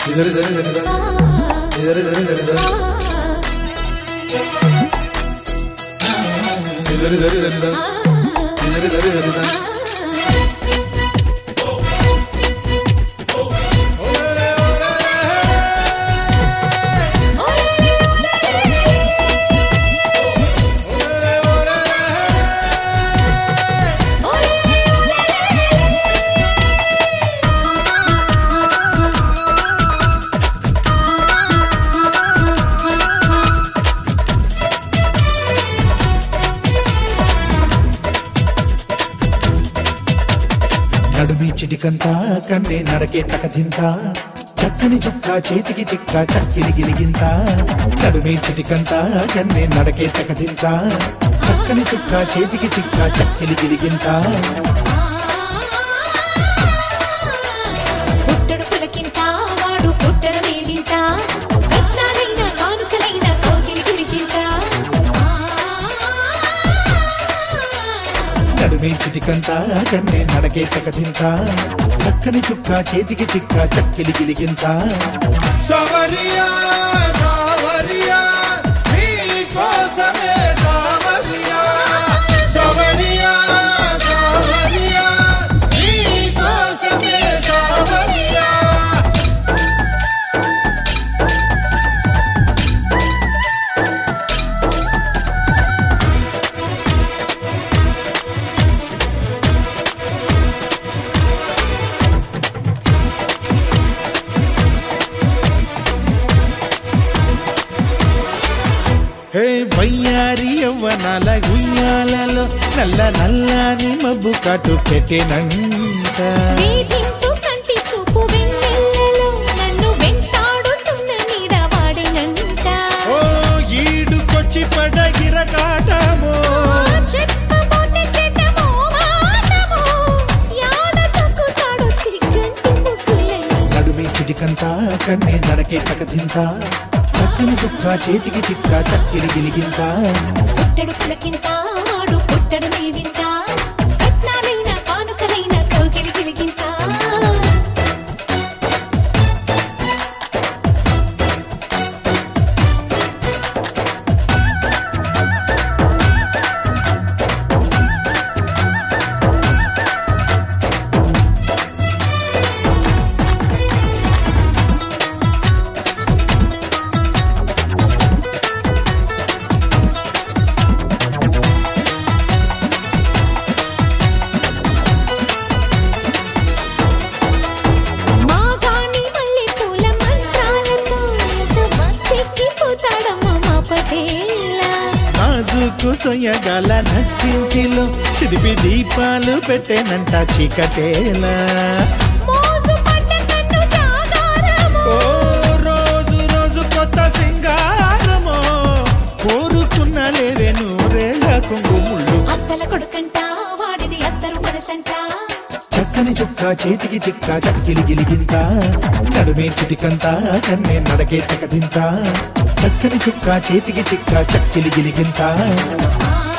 ఇదరి దరి దరి దరి ఇదరి దరి దరి దరి ఇదరి దరి దరి దరి ఇదరి దరి దరి దరి నడుమి చిటికంత కన్నే నడకే తకదింత చక్కని చుక్క చేతికి చిక్క చక్కిలి గిలిగింత నడుమి చిటికంత కన్నే నడకే తకదింత చక్కని చుక్క చేతికి చిక్క చక్కిలి గిలిగింత పుట్టడు పులకింత వాడు పుట్టడమే వింత కట్నాలైన కానుకలైన కౌగిలి గిలిగింత నడుమి చిటికంత కన్నే నడకే తకదింత చక్కని చుక్క చేతికి చిక్క చక్కిలి గిలిగింత సవరియా సవరియా నీ కోసమే సవరియా సవరియా సవరియా నీ కోసమే సవరియా హే వయ్యారి యవ్వనాల ఉయ్యాలలో నల్ల నల్లని మబ్బు కాటు పెట్టేనంట వేధింపు కంటి చూపు వెన్నెల్లలో నన్ను వెంటాడుతున్న నీడ వాడినంట ఓ ఈడుకొచ్చి పడగిర కాటమో చెప్పబోతే చెడ్డమో మాటమో యాడ తొక్కుతాడు సిగ్గంటి ముగ్గులై నడుమి చిటికంత కన్నే నడకే తకదింత చక్కని చుక్క చేతికి చిక్క చక్కిలి గిలిగింత పుట్టడు పులకింత వాడు పుట్టడు వింత కట్నాలైన కానుకలైన కౌగిలి గిలిగింత మాగాణి మల్లె పూల మంత్రాలతో ఎంత మత్తెక్కిపోతాడమ్మ మా పటేలా నాజుకు సొయ్యగల నట్టింటిలో చిదిపి దీపాలు పెట్టేనంట చీకటేలా మోజు పడ్డ కన్ను జాగారము ఓ రోజు రోజు కొత్త సింగారమో కోరుకున్న లేవే నూరేళ్ల కుంగుముళ్ళు అత్తల కొడుకంట వాడిది అత్తరు మనసంట చక్కని చుక్క చేతికి చిక్క చక్కిలి గిలిగింత నడుమే చిటికంత కన్నే నడకే తకదింత చక్కని చుక్క చేతికి చిక్క చక్కిలి గిలిగింత ఆ